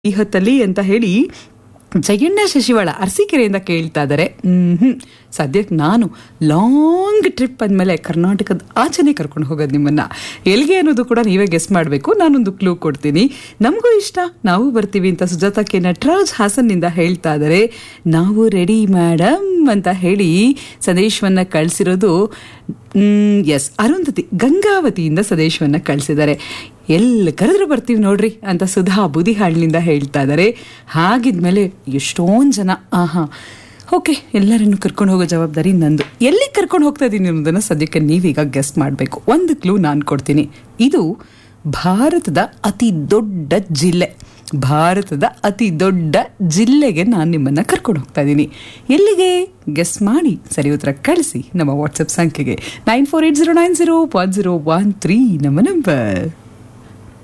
ಈ ಹೊತ್ತಲ್ಲಿ ಅಂತ ಹೇಳಿ ಜಯಣ್ಣ ಶಶಿವಾಳ ಅರಸೀಕೆರೆಯಿಂದ ಕೇಳ್ತಾ ಇದ್ದಾರೆ ಹ್ಮ್ ಸದ್ಯಕ್ಕೆ ನಾನು ಲಾಂಗ್ ಟ್ರಿಪ್ ಅಂದಮೇಲೆ ಕರ್ನಾಟಕದ ಆಚೆನೆ ಕರ್ಕೊಂಡು ಹೋಗೋದು ನಿಮ್ಮನ್ನ ಎಲ್ಲಿಗೆ ಅನ್ನೋದು ಕೂಡ ನೀವೇ ಗೆಸ್ ಮಾಡಬೇಕು ನಾನೊಂದು ಕ್ಲೂ ಕೊಡ್ತೀನಿ ನಮಗೂ ಇಷ್ಟ ನಾವು ಬರ್ತೀವಿ ಅಂತ ಸುಜಾತ ಕೆ ನಟರಾಜ್ ಹಾಸನ್ನಿಂದ ಹೇಳ್ತಾ ಇದ್ದಾರೆ ನಾವು ರೆಡಿ ಮೇಡಮ್ ಅಂತ ಹೇಳಿ ಸಂದೇಶವನ್ನ ಕಳಿಸಿರೋದು ಎಸ್ ಅರುಂಧತಿ ಗಂಗಾವತಿಯಿಂದ ಸಂದೇಶವನ್ನ ಕಳಿಸಿದ್ದಾರೆ ಎಲ್ಲಿ ಕರೆದ್ರು ಬರ್ತೀವಿ ನೋಡ್ರಿ ಅಂತ ಸುಧಾ ಬುದಿಹಾಳ್ನಿಂದ ಹೇಳ್ತಾ ಇದ್ದಾರೆ ಹಾಗಿದ್ಮೇಲೆ ಎಷ್ಟೊಂದು ಜನ ಆಹಾ ಓಕೆ ಎಲ್ಲರನ್ನು ಕರ್ಕೊಂಡು ಹೋಗೋ ಜವಾಬ್ದಾರಿ ನಂದು ಎಲ್ಲಿ ಕರ್ಕೊಂಡು ಹೋಗ್ತಾ ಇದ್ದೀನಿ ಅನ್ನೋದನ್ನ ಸದ್ಯಕ್ಕೆ ನೀವೀಗ ಗೆಸ್ಟ್ ಮಾಡಬೇಕು ಒಂದು ಕ್ಲೂ ನಾನು ಕೊಡ್ತೀನಿ ಇದು ಭಾರತದ ಅತಿ ದೊಡ್ಡ ಜಿಲ್ಲೆ ಭಾರತದ ಅತಿ ದೊಡ್ಡ ಜಿಲ್ಲೆಗೆ ನಾನು ನಿಮ್ಮನ್ನ ಕರ್ಕೊಂಡು ಹೋಗ್ತಾ ಇದ್ದೀನಿ ಎಲ್ಲಿಗೆ ಗೆಸ್ ಮಾಡಿ ಸರಿ ಉತ್ತರ ಕಳಿಸಿ ನಮ್ಮ ವಾಟ್ಸಪ್ ಸಂಖ್ಯೆಗೆ nine four eight zero nine zero one zero one three ನಮ್ಮ ನಂಬರ್